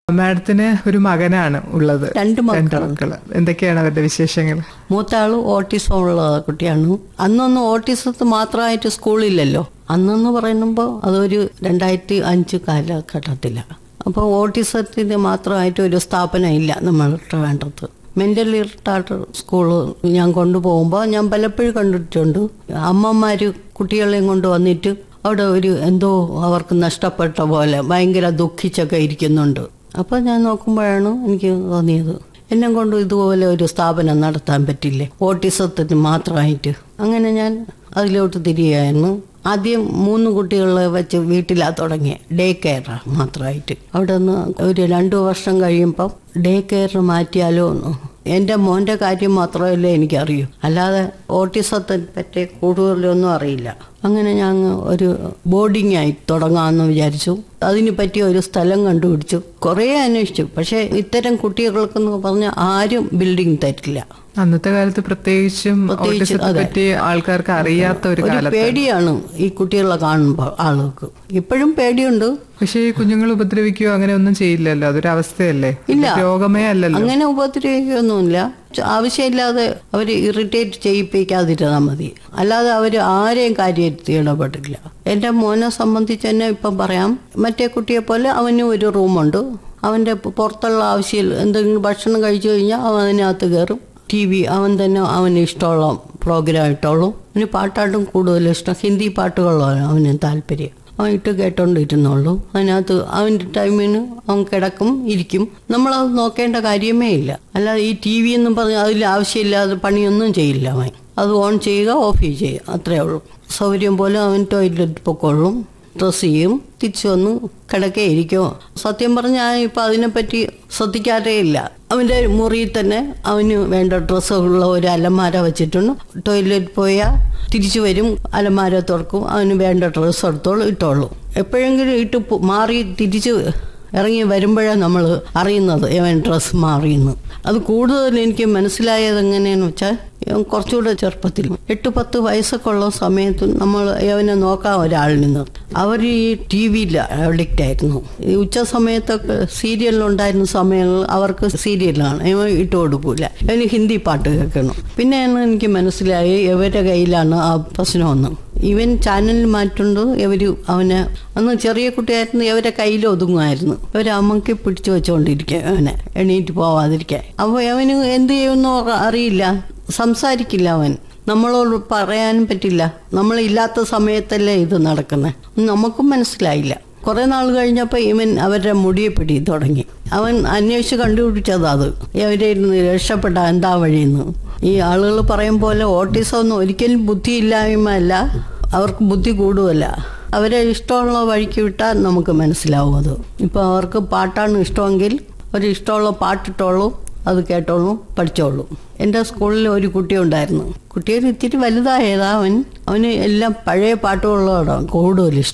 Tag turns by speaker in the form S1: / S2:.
S1: മാഡത്തിന് ഒരു മകനാണ് ഉള്ളത്
S2: രണ്ട്
S1: രണ്ട്
S2: മക്കൾ
S1: മക്കള് എന്തൊക്കെയാണ് അവരുടെ വിശേഷങ്ങൾ
S2: മൂത്ത ആള് ഓട്ടിസം ഉള്ള കുട്ടിയാണ് അന്നൊന്നും ഓട്ടിസത്ത് മാത്രമായിട്ട് സ്കൂളില്ലല്ലോ അന്നെന്ന് പറയുമ്പോൾ അതൊരു രണ്ടായിരത്തി അഞ്ച് കാലഘട്ടത്തിലാണ് അപ്പോൾ ഓട്ടിസത്തിന് മാത്രമായിട്ട് ഒരു സ്ഥാപനം ഇല്ല നമ്മളുടെ വേണ്ടത് മെന്റലി റിട്ടാർഡ് സ്കൂള് ഞാൻ കൊണ്ടുപോകുമ്പോൾ ഞാൻ പലപ്പോഴും കണ്ടിട്ടുണ്ട് അമ്മമാർ കുട്ടികളെയും കൊണ്ട് വന്നിട്ട് അവിടെ ഒരു എന്തോ അവർക്ക് നഷ്ടപ്പെട്ട പോലെ ഭയങ്കര ദുഃഖിച്ചൊക്കെ ഇരിക്കുന്നുണ്ട് അപ്പോൾ ഞാൻ നോക്കുമ്പോഴാണ് എനിക്ക് തോന്നിയത് എന്നെ കൊണ്ട് ഇതുപോലെ ഒരു സ്ഥാപനം നടത്താൻ പറ്റില്ലേ ഓട്ടിസത്തിന് മാത്രമായിട്ട് അങ്ങനെ ഞാൻ അതിലോട്ട് തിരികെയായിരുന്നു ആദ്യം മൂന്ന് കുട്ടികളെ വെച്ച് വീട്ടിലാ തുടങ്ങിയ ഡേ കെയർ മാത്രമായിട്ട് അവിടെ നിന്ന് ഒരു രണ്ടു വർഷം കഴിയുമ്പം ഡേ കെയർ മാറ്റിയാലോ എന്ന് എൻ്റെ മോൻ്റെ കാര്യം മാത്രമല്ലേ എനിക്കറിയൂ അല്ലാതെ ഓട്ടിസത്തെ പറ്റി കൂടുതലൊന്നും അറിയില്ല അങ്ങനെ ഞാൻ ഒരു ബോർഡിംഗ് ആയി തുടങ്ങാമെന്ന് വിചാരിച്ചു അതിന് പറ്റിയ ഒരു സ്ഥലം കണ്ടുപിടിച്ചു കുറേ അന്വേഷിച്ചു പക്ഷേ ഇത്തരം കുട്ടികൾക്കെന്ന് പറഞ്ഞാൽ ആരും ബിൽഡിംഗ് തരില്ല
S1: അന്നത്തെ കാലത്ത് പ്രത്യേകിച്ചും
S2: പ്രത്യേകിച്ച്,
S1: ഓട്ടിസത്തെ
S2: അതെ.
S1: പറ്റി ആൾക്കാർക്ക് അറിയാത്ത ഒരു
S2: ഒരു
S1: കാലത്ത്
S2: പേടിയാണ് ഈ കുട്ടികളെ കാണുമ്പോൾ ആളുകൾക്ക് ഇപ്പോഴും പേടിയുണ്ട്
S1: പക്ഷേ ഈ കുഞ്ഞുങ്ങൾ ഉപദ്രവിക്കുകയോ അങ്ങനെ ഒന്നും ചെയ്യില്ലല്ലോ അതൊരു അവസ്ഥയല്ലേ
S2: ഇല്ല.
S1: രോഗമേ അല്ലല്ലോ
S2: അങ്ങനെ ഉപദ്രവിക്കുകയൊന്നുമില്ല ആവശ്യമില്ലാതെ അവർ ഇറിറ്റേറ്റ് ചെയ്യിപ്പിക്കാതിരുന്നാൽ മതി അല്ലാതെ അവർ ആരെയും കാര്യത്തിൽ ഇടപെട്ടില്ല എൻ്റെ മോനെ സംബന്ധിച്ച് തന്നെ ഇപ്പം പറയാം മറ്റേ കുട്ടിയെ പോലെ അവന് ഒരു റൂമുണ്ട് അവൻ്റെ പുറത്തുള്ള ആവശ്യം എന്തെങ്കിലും ഭക്ഷണം കഴിച്ചു കഴിഞ്ഞാൽ അവൻ അതിനകത്ത് കയറും ടി വി അവൻ തന്നെ അവന് ഇഷ്ടമുള്ള പ്രോഗ്രാം ഇട്ടോളും അവന് പാട്ടാട്ടും കൂടുതൽ ഇഷ്ടം ഹിന്ദി പാട്ടുകളാണ് അവന് താല്പര്യം അവൻ ഇട്ട് കേട്ടോണ്ടിരുന്നുള്ളൂ അതിനകത്ത് അവൻ്റെ ടൈമിന് അവൻ കിടക്കും ഇരിക്കും നമ്മളത് നോക്കേണ്ട കാര്യമേ ഇല്ല അല്ലാതെ ഈ ടി വി എന്നും പറഞ്ഞ് അതിൽ ആവശ്യമില്ലാതെ പണിയൊന്നും ചെയ്യില്ല അവൻ അത് ഓൺ ചെയ്യുക ഓഫ് ചെയ്യുക അത്രേ ഉള്ളൂ സൗകര്യം പോലെ അവൻ ടോയ്ലറ്റ് പൊക്കോളും ഡ്രസ് ചെയ്യും തിരിച്ചു വന്ന് കിടക്കേ ഇരിക്കുമോ സത്യം പറഞ്ഞാൽ ഇപ്പം അതിനെപ്പറ്റി ശ്രദ്ധിക്കാറേ ഇല്ല അവൻ്റെ മുറിയിൽ തന്നെ അവന് വേണ്ട ഡ്രസ്സുള്ള ഒരു അലമാര വെച്ചിട്ടുണ്ട് ടോയ്ലറ്റ് പോയാൽ തിരിച്ചു വരും അലമാര തുറക്കും അവന് വേണ്ട ഡ്രസ്സ് എടുത്തോളൂ ഇട്ടോളൂ എപ്പോഴെങ്കിലും ഇട്ട് പോ- മാറി തിരിച്ച് ഇറങ്ങി വരുമ്പോഴാണ് നമ്മൾ അറിയുന്നത് ഇവൻ ഡ്രസ്സ് മാറിയെന്ന് അത് കൂടുതൽ എനിക്ക് മനസ്സിലായത് എങ്ങനെയാന്ന് വെച്ചാൽ ഇവൻ കുറച്ചുകൂടെ ചെറുപ്പത്തിൽ എട്ട് പത്ത് വയസ്സൊക്കെ ഉള്ള സമയത്ത് നമ്മൾ ഇവനെ നോക്കാൻ ഒരാളിൽ അവർ ഈ ടി വിയിൽ അഡിക്റ്റ് ആയിരുന്നു ഈ ഉച്ച സമയത്തൊക്കെ സീരിയലിലുണ്ടായിരുന്ന സമയങ്ങളിൽ അവർക്ക് സീരിയലാണ് ഇവൻ ഇട്ട് കൊടുക്കൂല ഇവന് ഹിന്ദി പാട്ട് കേൾക്കണം പിന്നെയാണ് എനിക്ക് മനസ്സിലായി ഇവരുടെ കയ്യിലാണ് ആ പ്രശ്നമെന്ന് ഇവൻ ചാനൽ മാറ്റുണ്ട് ഇവര് അവനെ അന്ന് ചെറിയ കുട്ടിയായിരുന്നു ഇവരെ കയ്യിൽ ഒതുങ്ങുമായിരുന്നു ഇവരെ അമ്മയ്ക്ക് പിടിച്ചു വെച്ചുകൊണ്ടിരിക്കുക അവനെ എണീറ്റ് പോവാതിരിക്കാൻ അപ്പോൾ അവന് എന്ത് ചെയ്യുമെന്നോ അറിയില്ല സംസാരിക്കില്ല അവൻ നമ്മളോട് പറയാനും പറ്റില്ല നമ്മളില്ലാത്ത സമയത്തല്ലേ ഇത് നടക്കുന്നത് നമുക്കും മനസ്സിലായില്ല കുറെ നാൾ കഴിഞ്ഞപ്പോൾ ഇവൻ അവരുടെ മുടിയെ പിടി തുടങ്ങി അവൻ അന്വേഷിച്ച് കണ്ടുപിടിച്ചത് അത് ഇവരെ ഇരുന്ന് രക്ഷപ്പെട്ട എന്താ വഴിയെന്ന് ഈ ആളുകൾ പറയും പോലെ ഓട്ടിസം ഒന്നും ഒരിക്കലും ബുദ്ധിയില്ലായ്മ അല്ല അവർക്ക് ബുദ്ധി കൂടുമല്ല അവരെ ഇഷ്ടമുള്ള വഴിക്ക് വിട്ടാൽ നമുക്ക് മനസ്സിലാവും അത് ഇപ്പോൾ അവർക്ക് പാട്ടാണ് ഇഷ്ടമെങ്കിൽ ഒരു ഇഷ്ടമുള്ള പാട്ടിട്ടോളൂ അത് കേട്ടോളൂ പഠിച്ചോളൂ എൻ്റെ സ്കൂളിൽ ഒരു കുട്ടി ഉണ്ടായിരുന്നു കുട്ടിയൊരു ഇത്തിരി വലുതായതാ അവൻ അവന് എല്ലാം പഴയ പാട്ടുകളോടാണ് കൂടുതൽ ഇഷ്ടം